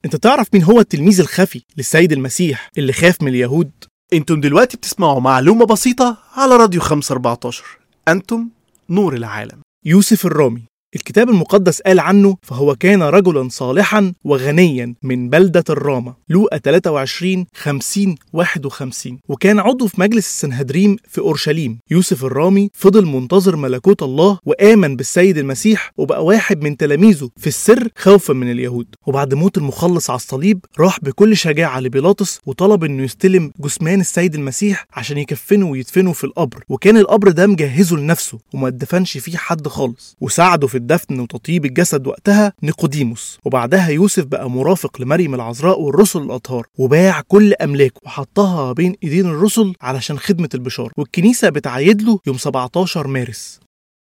انت تعرف مين هو التلميذ الخفي للسيد المسيح اللي خاف من اليهود انتم دلوقتي بتسمعوا معلومة بسيطة على راديو 514 انتم نور العالم يوسف الرامي الكتاب المقدس قال عنه فهو كان رجلا صالحا وغنيا من بلدة الرامة لوقا 23 50 51 وكان عضو في مجلس السنهدريم في أورشليم يوسف الرامي فضل منتظر ملكوت الله وآمن بالسيد المسيح وبقى واحد من تلاميذه في السر خوفا من اليهود وبعد موت المخلص على الصليب راح بكل شجاعة لبيلاطس وطلب انه يستلم جثمان السيد المسيح عشان يكفنه ويدفنه في القبر وكان القبر ده مجهزه لنفسه وما اتدفنش فيه حد خالص وساعده في الدفن وتطيب الجسد وقتها نيقوديموس وبعدها يوسف بقى مرافق لمريم العذراء والرسل الأطهار وباع كل أملاكه وحطها بين إيدين الرسل علشان خدمة البشارة والكنيسة بتعايد له يوم 17 مارس